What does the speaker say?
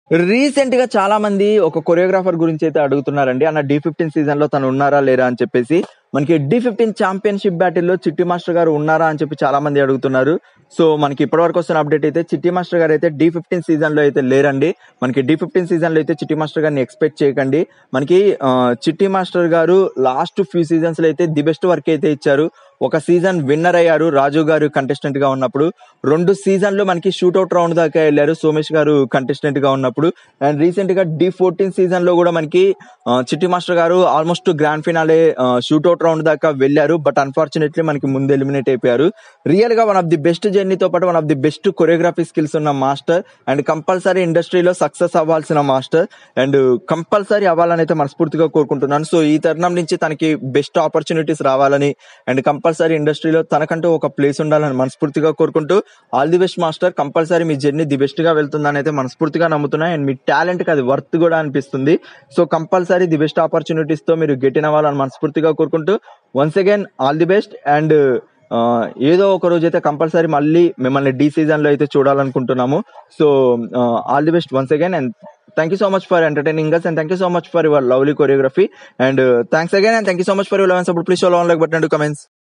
recent గా చాలా మంది ఒక కొరియోగ్రాఫర్ గురించి అయితే అడుగుతున్నారండి అన్న డి ఫిఫ్టీన్ సీజన్ లో తను ఉన్నారా లేరా అని చెప్పేసి మనకి డి ఫిఫ్టీన్ ఛాంపియన్షిప్ బ్యాటిల్ లో చిట్టి మాస్టర్ గారు ఉన్నారా అని చెప్పి చాలా మంది అడుగుతున్నారు సో మనకి ఇప్పటివరకు వస్తున్న అప్డేట్ అయితే చిట్టి మాస్టర్ గారు అయితే డి ఫిఫ్టీన్ సీజన్ లో అయితే లేరండి మనకి డి ఫిఫ్టీన్ సీజన్ లో అయితే చిట్టి మాస్టర్ గారిని ఎక్స్పెక్ట్ చేయకండి మనకి ఆ, చిట్టి మాస్టర్ గారు లాస్ట్ ఫ్యూ సీజన్స్ లో అయితే ది బెస్ట్ వర్క్ అయితే ఇచ్చారు ఒక సీజన్ విన్నర్ అయ్యారు రాజు గారు కంటెస్టెంట్ గా ఉన్నప్పుడు రెండు సీజన్లు మనకి షూట్అవుట్ రౌండ్ దాకా వెళ్ళారు సోమేష్ గారు కంటెస్టెంట్ గా ఉన్నప్పుడు అండ్ రీసెంట్ గా డి ఫోర్టీన్ సీజన్ లో కూడా మనకి ఆ, చిట్టి మాస్టర్ గారు almost grand finale shootout round దాకా వెళ్ళారు బట్ అన్ఫార్చునేట్లీ మనకి ముందు ఎలిమినేట్ అయిపోయారు రియల్ గా వన్ ఆఫ్ ది బెస్ట్ జర్నీతో పాటు one of the best choreography skills ఉన్న మాస్టర్ అండ్ కంపల్సరీ ఇండస్ట్రీలో సక్సెస్ అవ్వాల్సిన మాస్టర్ అండ్ కంపల్సరీ అవ్వాలని అయితే మనస్ఫూర్తిగా కోరుకుంటున్నాను సో ఈ తరుణం నుంచి తనకి బెస్ట్ ఆపర్చునిటీస్ రావాలని అండ్ కంపల్సరీ ఇండస్ట్రీలో తనకంటూ ఒక ప్లేస్ ఉండాలని మనస్ఫూర్తిగా కోరుకుంటూ all the best master compulsory మీ జర్నీ ది బెస్ట్ గా వెళ్తుందని అయితే మనస్ఫూర్తిగా నమ్ముతున్నా అండ్ మీ టాలెంట్ కి అది వర్త్ కూడా అనిపిస్తుంది so compulsory the best opportunities తో మీరు గెట్ ఇన్ అవ్వాలని మనస్ఫూర్తిగా కోరుకుంటూ once again all the best and ఏదో ఒక రోజు అయితే కంపల్సరీ మళ్ళీ మిమ్మల్ని డి సీజన్ లో అయితే చూడాలనుకుంటున్నాము so all the best once again and thank you so much for entertaining us and thank you so much for your lovely choreography and thanks again and thank you so much for your eleven support please show like button to comments